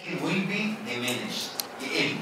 will be diminished يقل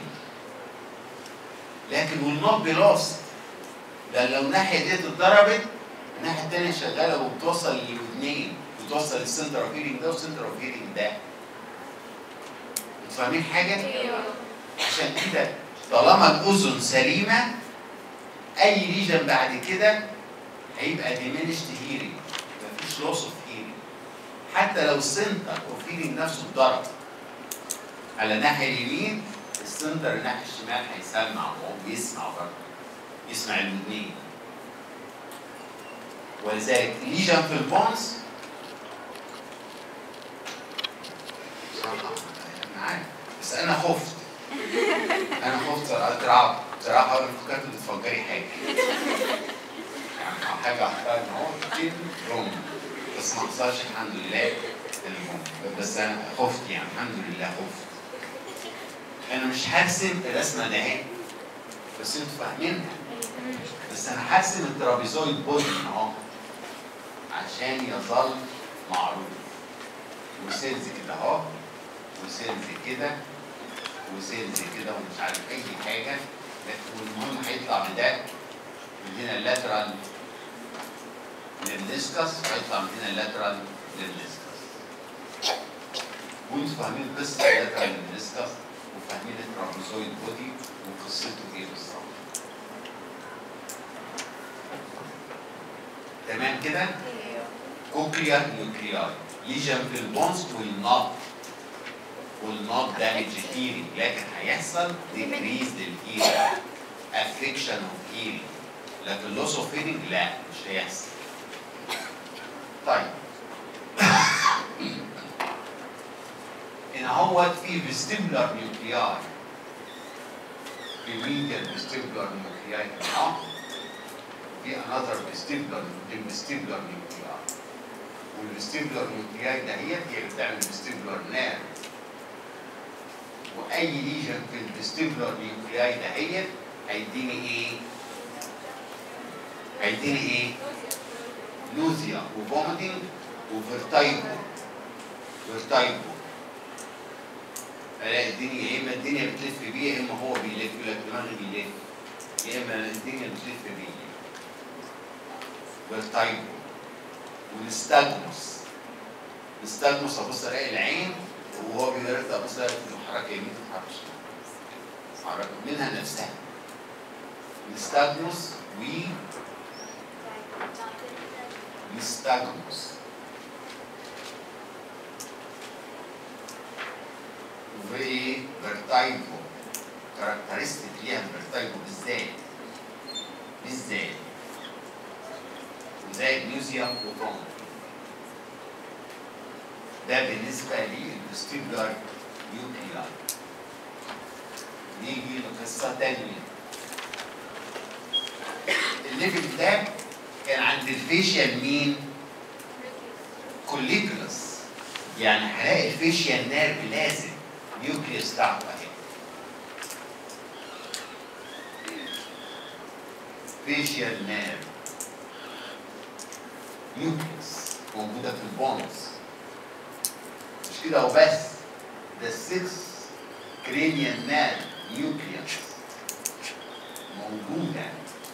لكن will not be lost لان لو الناحيه ديت اتضربت الناحيه الثانيه شغاله وبتوصل للاثنين بتوصل للسنتر اوف هيرنج ده والسنتر اوف هيرنج ده انتوا فاهمين حاجه؟ عشان كده طالما الاذن سليمه اي ليجن بعد كده هيبقى diminished hearing مفيش loss of hearing حتى لو السنتر اوف هيرنج نفسه اتضرب على الناحيه اليمين السنتر الناحيه الشمال هيسمع وهو بيسمع برضه يسمع الاثنين ولذلك ليجن في البونز بصراحه انا عارف بس انا خفت انا خفت اترعب بصراحه انا فكرت بتفكري حاجه يعني حاجه احطها ان هو كتير بوم بس ما حصلش الحمد لله البوم بس انا خفت يعني الحمد لله خفت انا مش هرسم الرسمه ده اهي بس انتوا فاهمينها بس انا هرسم الترابيزويد بودي اهو عشان يظل معروف وسيلز كده اهو وسيلز كده وسيلز كده ومش عارف اي حاجه لكن والمهم هيطلع بده من هنا اللاترال للديسكس وهيطلع من هنا اللاترال للديسكس وانتوا فاهمين قصه اللاترال للديسكس وفاهمين الترابيزويد بودي وقصته ايه بالظبط تمام كده؟ كوكليار نيوكليار ليجن في البونز will not will not damage hearing لكن هيحصل decrease للhearing affection of hearing لكن loss of hearing لا مش هيحصل طيب هنا هوت في vestibular nuclei في medial vestibular nuclei هنا في another vestibular vestibular nuclei والفيستيبولار نيوكلياي دهيت هي اللي بتعمل فيستيبولار نيرف واي ليجن في الفيستيبولار نيوكلياي دهيت هيديني ايه؟ هيديني ايه؟ نوزيا وفوميتنج وفيرتايجو فيرتايجو الاقي الدنيا يا اما الدنيا بتلف بيه يا اما هو بيلف يقول لك دماغي بيلف يا اما الدنيا بتلف بيه فيرتايجو والستاجموس الستاجموس ابص الاقي العين وهو بيرد ابص الاقي حركه يمين تتحرك شمال حركه منها نفسها الستاجموس و الستاجموس وفي فيرتايجو كاركترستيك ليها الفيرتايجو بالذات بالذات زي الميوزيوم وطن ده بالنسبة للفستيبولار نيوكليار نيجي لقصة تانية الليفل ده كان عند الفيشيال مين؟ كوليكولاس يعني هلاقي الفيشيال نيرف لازم نيوكليوس بتاعته اهي فيشيال نيرف نيوكليوس موجودة في البونز مش كده وبس ده السكس كرينيال نيرف نيوكليوس موجودة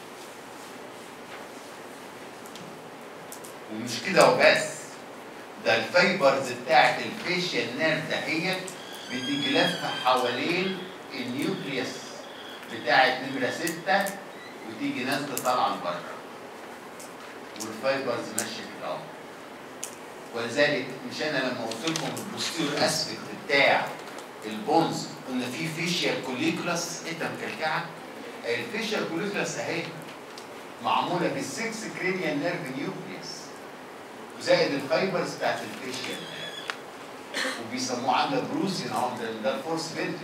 ومش كده وبس ده الفايبرز بتاعت الفيشيال نيرف دهيت بتيجي لفة حوالين النيوكليوس بتاعت نمرة ستة وتيجي نازلة طالعة لبره والفايبرز ماشيه كده اهو ولذلك مش انا لما قلت لكم البوستيريور اسبكت بتاع البونز قلنا في فيشيال كوليكولاس انت مكلكعه الفيشيال كوليكولاس اهي معموله بالسكس كرينيال نيرف نيوكليوس وزائد الفايبرز بتاعت الفيشيال نيرف وبيسموه عندك بروسين اهو ده ده الفورس فينتري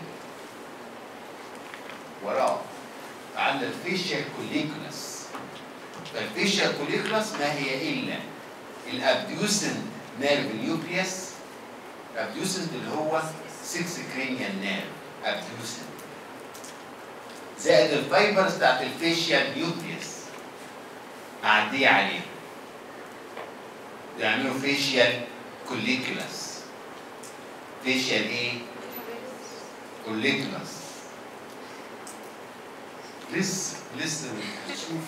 وراه عندك الفيشيال كوليكولاس فالفيشيال كوليكولاس ما هي الا الابديوسنت نيرف نيوكليوس الابديوسنت اللي هو 6 كرينيال نيرف ابديوسنت زائد الفايبرز بتاعت الفيشيال نيوكليوس معديه عليه يعملوا فيشيال كوليكولاس فيشيال ايه؟ كوليكولاس لسه لسه هنشوف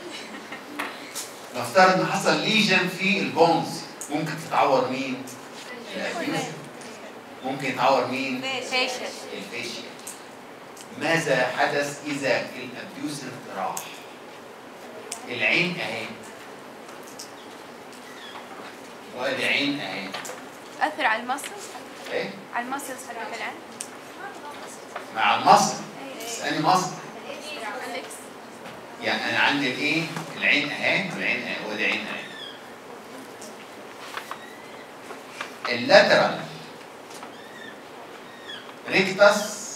نفترض ان حصل ليجن في البونز ممكن تتعور مين؟ الابيوسن ممكن يتعور مين؟ فاشل الفيشيال ماذا حدث اذا الابيوسن راح؟ العين اهي وادي عين اهي أثر على المصل ايه على المصل حقت العين مع المصل اسالني مصل يعني انا عندي الايه العين اهي والعين اهي وادي عين اهي اللاترال ريكتس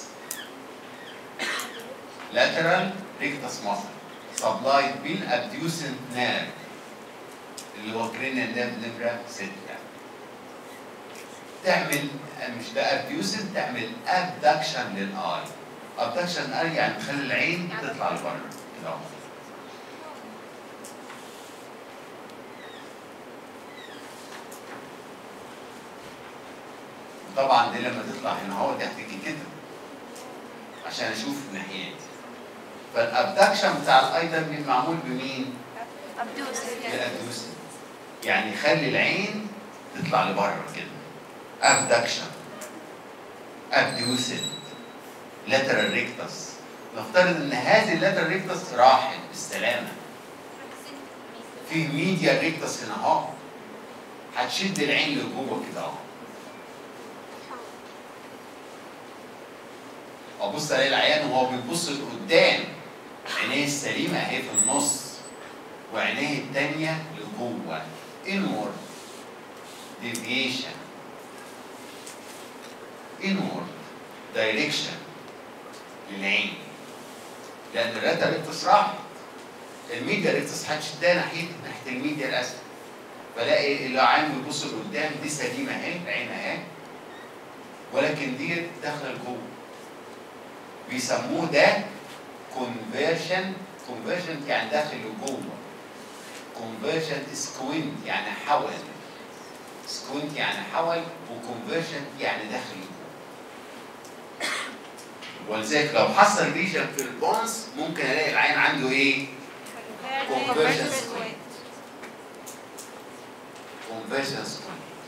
لاترال ريكتس مصل سبلايد بالابديوسنت نيرف اللي هو كرينيال نيرف نمره 6 تعمل مش ده ابديوسنت تعمل ابدكشن للاي ابدكشن للاي يعني تخلي العين تطلع لبره كده اهو طبعا دي لما تطلع هنا اهو دي هتيجي كده عشان اشوف الناحيات فالابدكشن بتاع الاي ده بيبقى معمول بمين؟ أبدوس بالابدوسن يعني يخلي العين تطلع لبره كده ابدكشن ابدوسن لاترال ريكتس نفترض ان هذه اللاترال ريكتس راحت بالسلامه في ميديا ريكتس هنا اهو هتشد العين لجوه كده اهو ابص الاقي العيان وهو بيبص لقدام عينيه السليمه اهي في النص وعينيه التانية لجوه inward deviation inward direction للعين لأن الريتا ريكتس راحت الميديا ريكتس هتشدها ناحية ناحية الميديا الأسفل فلاقي العين بيبص لقدام دي سليمة أهي العين أهي ولكن دي داخلة لجوه بيسموه ده conversion conversion يعني داخل لجوه conversion سكوينت يعني حول سكوينت يعني حول وكونفرجن يعني داخل لجوه ولذلك لو حصل ليجن في البونس ممكن الاقي العين عنده ايه؟ conversion squint conversion squint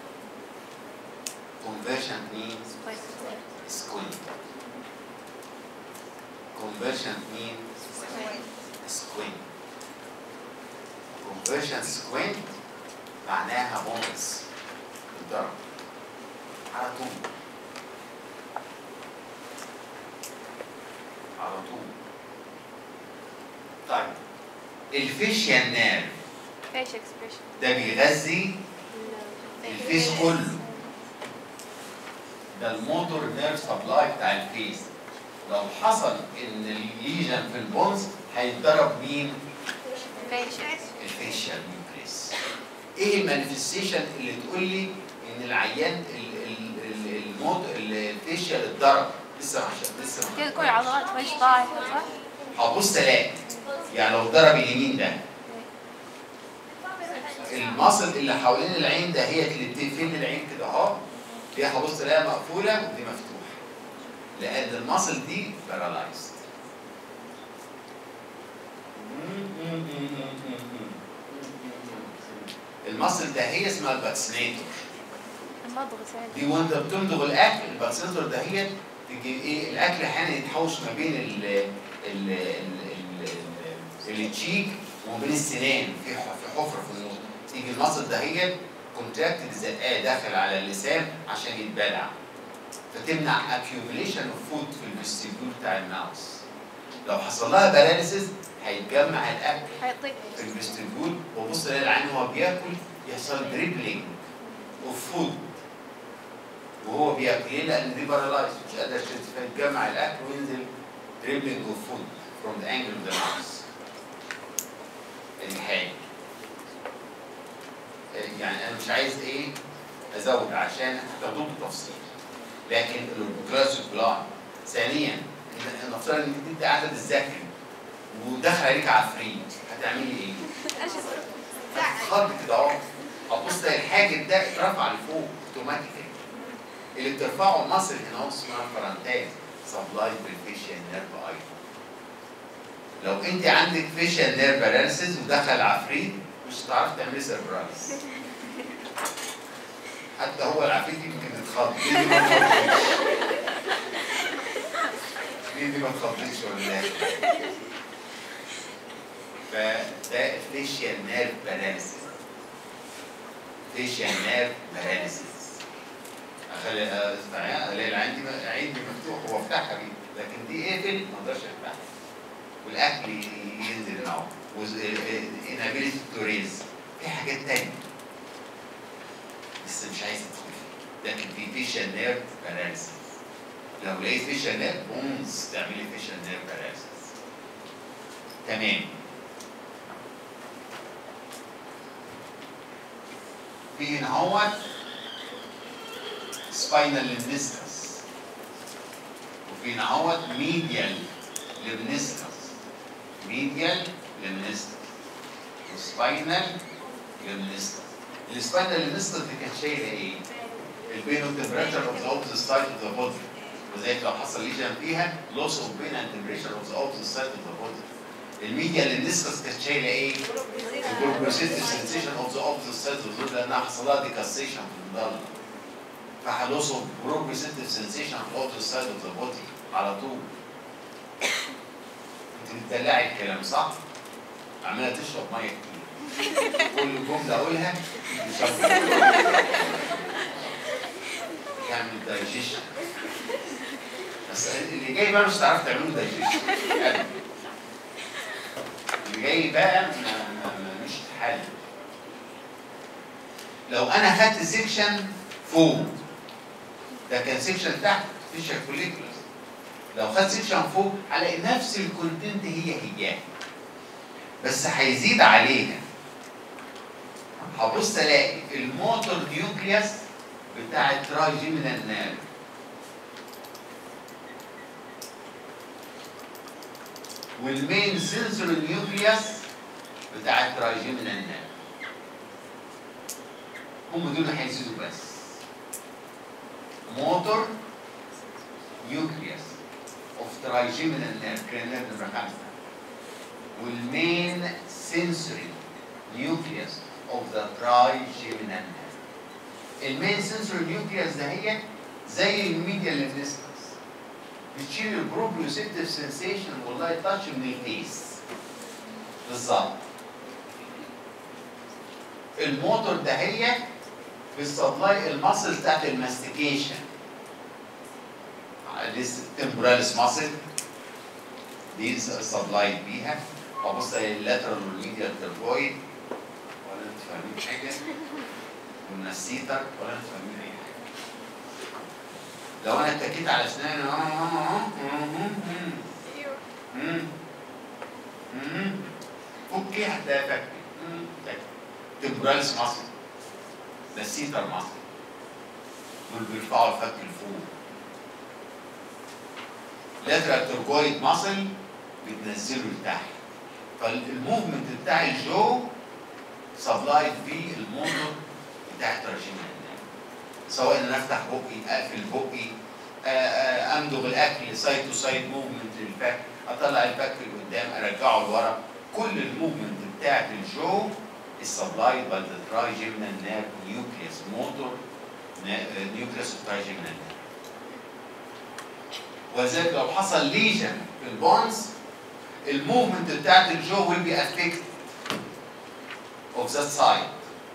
conversion means squint conversion means squint conversion squint معناها بونس بالضرب على طول على طول طيب الفيشيال نيرف فيش اكسبريشن ده بيغذي الفيس كله ده الموتور نيرف سبلاي بتاع الفيس لو حصل ان الليجن في البونز هيتضرب مين؟ فيش الفيشيال نيوكليس ايه المانيفستيشن اللي تقول لي ان العيان ال- ال- ال- الموت الفيشيال اتضرب لسه ما عشان لسه ما كده تكون عضلات وجه ضاعت صح؟ هبص الاقي يعني لو ضرب اليمين ده المصل اللي حوالين العين ده هي اللي بتقفل العين كده اهو دي هبص الاقيها مقفوله ودي مفتوحه لان المصل دي بارالايزد المصل ده هي اسمها الباكسينيتور المضغ سهل دي وانت بتمضغ الاكل الباكسينيتور ده هي تجي ايه الاكل احيانا يتحوش ما بين ال ال ال ال ال التشيك وما بين السنان في ح- في حفره في النص تيجي المصل ده هي كونتراكتد زقاه داخل على اللسان عشان يتبلع فتمنع accumulation of food في الفيستيبول بتاع الماوس لو حصل لها باراليسيس هيتجمع الاكل هيطيب في الفيستيبول وبص الاقي العين وهو بياكل يحصل دريبلينج اوف فود وهو بياكل ليه؟ لان دي بارالايز مش قادر تجمع الاكل وينزل دريبلينج اوف فود فروم ذا انجل اوف ذا ماوس الحاجه يعني انا مش عايز ايه ازود عشان تاخدوه بالتفصيل لكن الاوربيكولار بلان ثانيا إن- نفترض ان انت قاعده بتذاكري ودخل عليك عفريت هتعملي ايه؟ هتتخض كده اهو هتبص تلاقي الحاجب ده اترفع لفوق اوتوماتيكالي اللي بترفعه مصر هنا هو اسمها فرانتاز سبلايد بالفيشيال نيرف ايضا لو انت عندك فيشيال نيرف باراليسيس ودخل عفريت مش هتعرفي تعملي سيربرايز حتى هو العفريت يمكن يتخض دي دي ما تخضيش دي دي ما تخضيش ولا فده فيشيال نيرف باراليسيس فيشيال نيرف باراليسيس اخلي استعياء الاقي عندي عندي مفتوح هو افتحها دي لكن دي اقفل ما اقدرش افتحها والاكل ينزل معه انابيلتي تو ريز في حاجات تانية بس مش عايز ادخل فيها لكن في فيشال نيرف باراليسيس لو لقيت فيشال نيرف بونز تعملي فيشال نيرف باراليسيس تمام في هنا هوت سباينال لمنسترس وفي هنا هوت ميديال لمنسترس ميديال لمنسترس وسباينال لمنسترس السباينال لمنسترس دي كانت شايله ايه؟ البين والتمبريتشر اوف ذا اوبوزيت سايد اوف ذا بودي وذلك لو حصل ليجن فيها لوس اوف بين اند تمبريتشر اوف ذا اوبوزيت سايد اوف ذا بودي الميديال لمنسترس كانت شايله ايه؟ البروبوزيتيف سنسيشن اوف ذا اوبوزيت سايد اوف ذا بودي لانها حصل لها ديكاسيشن في المضله فهلوصل بروبوزيتيف سنسيشن في اوبوزيت سايد اوف ذا بودي على طول انت بتدلعي الكلام صح؟ عماله تشرب ميه كتير كل جمله اقولها تشرب تعمل دايجيشن بس اللي جاي بقى مش هتعرف تعمله دايجيشن اللي جاي بقى ما- ما- ما- مش حل لو انا خدت سيكشن فوق ده كان سيكشن تحت فيشر كوليكولاس لو خدت سيكشن فوق هلاقي نفس الكونتنت هي هي بس هيزيد عليها هبص الاقي الموتور نيوكليوس بتاع الترايجيمينال نيرف والمين سنسور نيوكليوس بتاع الترايجيمينال نيرف هم دول اللي هيزيدوا بس موتور نيوكليوس اوف ترايجيمينال نيرف كرينال نمرة خمسة والمين سنسوري نيوكليوس اوف ذا ترايجيمينال نيرف المين سنسوري نيوكليوس ده هي زي الميديال ليفنستس بتشيل البروبيوسيتيف سنسيشن والله تاتش من الفيس بالظبط الموتور ده هي بتسبلاي الماسل بتاعت الماستيكيشن التمبوراليس ماسل دي سبلايد بيها ابص اللاترال والميديال تربويد ولا انتوا فاهمين حاجه والنسيتر ولا انتوا فاهمين اي حاجه لو انا اتكيت على اسناني اوكي هتلاقي فك تمبوراليس ماسل نسيتر ماسل دول بيرفعوا الفك لفوق لاترال ترجويد ماسل بتنزله لتحت فالموفمنت بتاع الجو سبلايد بيه الموتور بتاع التراجيمال سواء ان انا افتح بقي اقفل بقي آه، آه، امضغ الاكل سايد تو سايد موفمنت للفك اطلع الفك لقدام ارجعه لورا كل الموفمنت بتاعت الجو السبلايد باي ذا ترايجيمنال نيرف نيوكليوس موتور نيوكليوس الترايجيمنال نيرف ولذلك لو حصل ليجن في البونز الموفمنت بتاعت الجو will be affected of that side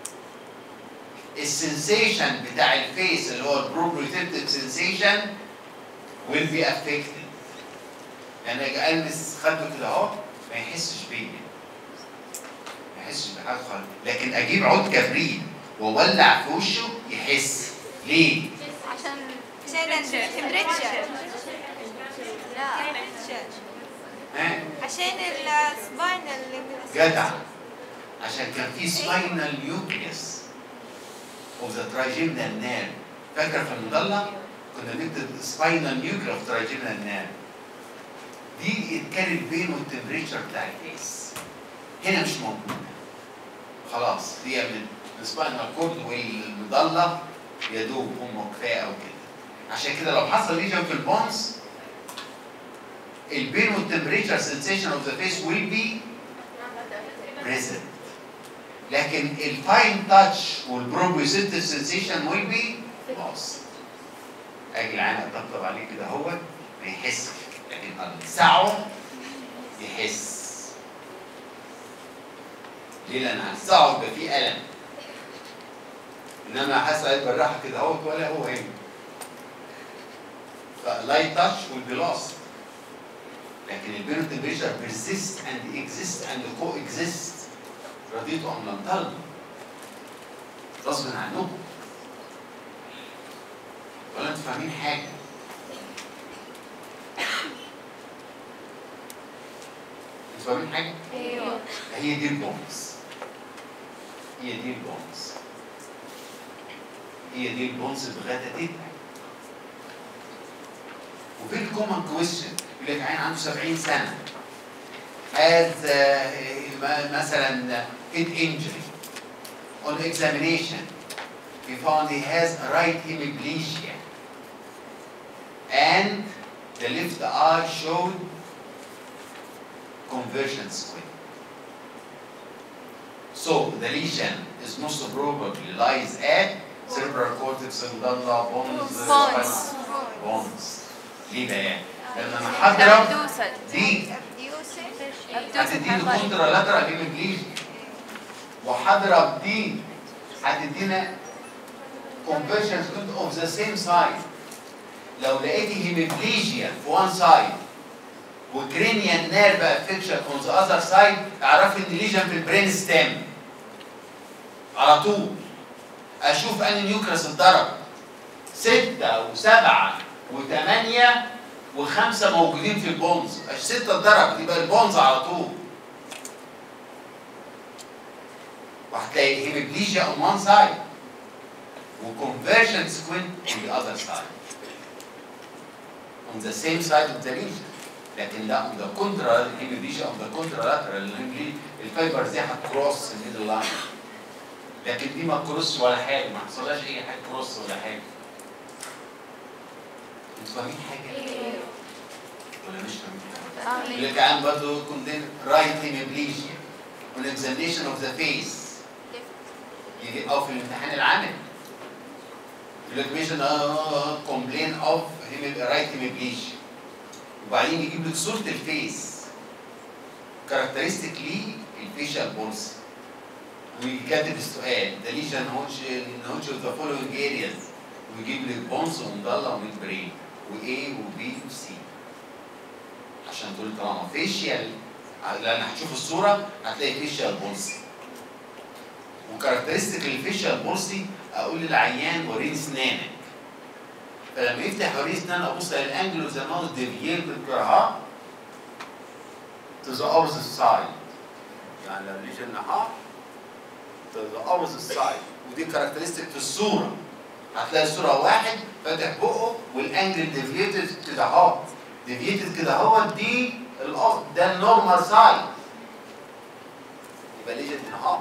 السنسيشن بتاع الفيس اللي هو البروبريتيف سنسيشن will be affected يعني اجي المس خده كده اهو ما يحسش بيا ما يحسش بحاجه خالص لكن اجيب عود كبريت واولع في وشه يحس ليه؟ عشان عشان التمبريتشر لا ها؟ عشان السباينال جدع عشان كان في سباينال نيوكليوس اوف ذا ترايجيمنال نيرف فاكر في المضله كنا بنكتب سباينال نيوكليوس اوف ترايجيمنال نيرف دي اتكلم بينه التمبريتشر بتاع الفيس هنا مش موجوده خلاص هي من السباينال كورد والمضله يا دوب هم كفايه او كده عشان كده لو حصل ليجن في البونز البين والتمبريتشر سensation of the face will be present لكن الفاين تاتش والبروبيوسيتيف سensation will be lost اجي العين اطبطب عليه كده هو ما يحسش لكن السعه يحس ليه؟ لان هلسعه يبقى فيه الم انما حاسه بالراحه كده اهوت ولا هو هنا فلايت تاتش will be lost لكن البين تمبريتشر persist and exist and coexist رضيتوا ام لم ترضوا غصب عنكم ولا انتوا فاهمين حاجه انتوا فاهمين حاجه؟ ايوه هي دي البونز هي دي البونز هي دي البونز بغدادتها وفي الكومن كويشن يقول لك عين عنده 70 سنه has uh, مثلا head injury on examination we found he has right hemiplegia and the left eye showed conversion squint. So the lesion is most probably lies at cerebral cortex, medulla, bones, Bones. bones. ليه بقى؟ لما انا هضرب ابدوسل دي abduced هتديني كونترا لاترال هيمبليجيا وهضرب دي هتدينا conversion squint of the same side لو لقيتي هيمبليجيا في one side وكرينيال نيرف افكشن اون ذا اذر سايد اعرفي ان ليجن في البرين ستيم على طول اشوف ان نيوكليس اتضرب ستة وسبعة وثمانية وخمسة موجودين في البونز مش ستة اتضرب يبقى البونز على طول وهتلاقي هيمبليجيا on one side وconversion squint on the other side on the same side of the lesion لكن لا on the contrary hemiplegia on the contralateral الفايبرز دي هتكروس الميدل لاين لكن دي ما تكروسش ولا حاجه ما حصلهاش اي حاجه كروس ولا حاجه انتوا فاهمين حاجه؟ ولا مش فاهمين؟ يقول لك عن برضه كوندين رايت هيمiplegia on examination of the face يجي او في الامتحان العملي يقول لك ميشن كومبلين اوف رايت هيمiplegia وبعدين يجيب لك صوره الفيس كاركترستيك ليه الفيشال بولس ويكتب السؤال ده ليجن هوتش هوتش اوف ذا فولوينج ارياز ويجيب لك بونس ومضله وميد برين واي وبي وسي عشان تقول طالما فيشيال لان هتشوف الصوره هتلاقي فيشيال بولسي وكاركترستيك الفيشيال بولسي اقول للعيان وريني اسنانك فلما يفتح وريني اسنان ابص على الانجل اوف ذا ماوث ديفييتد كده to the opposite side يعني لو ليجن ها to the opposite side ودي كاركترستيك في الصوره هتلاقي الصوره واحد فاتح بقه والانجل ديفييتد كده اهو ديفييتد كده اهو دي الأصل ده النورمال سايد يبقى ليجن اهو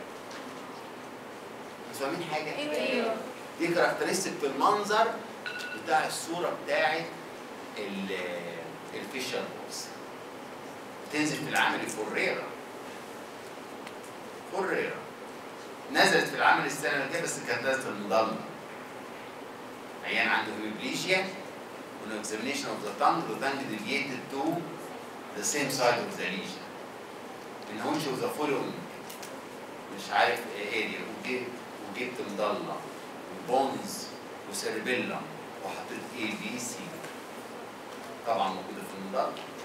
مش فاهمين حاجه؟ ايوه دي كاركترستيك في المنظر بتاع الصوره بتاعت الفيشر بوكس تنزل في العمل فوريرا فوريرا نزلت في العمل السنه اللي جايه بس كانت نازله المضلمه عيان عنده هيمبليشيا on examination of the tongue the tongue deviated to the same side of the lesion in which of the following مش عارف اريا وجبت وجبت مضله وبونز وسيربيلا وحطيت اي بي سي طبعا موجوده في المضله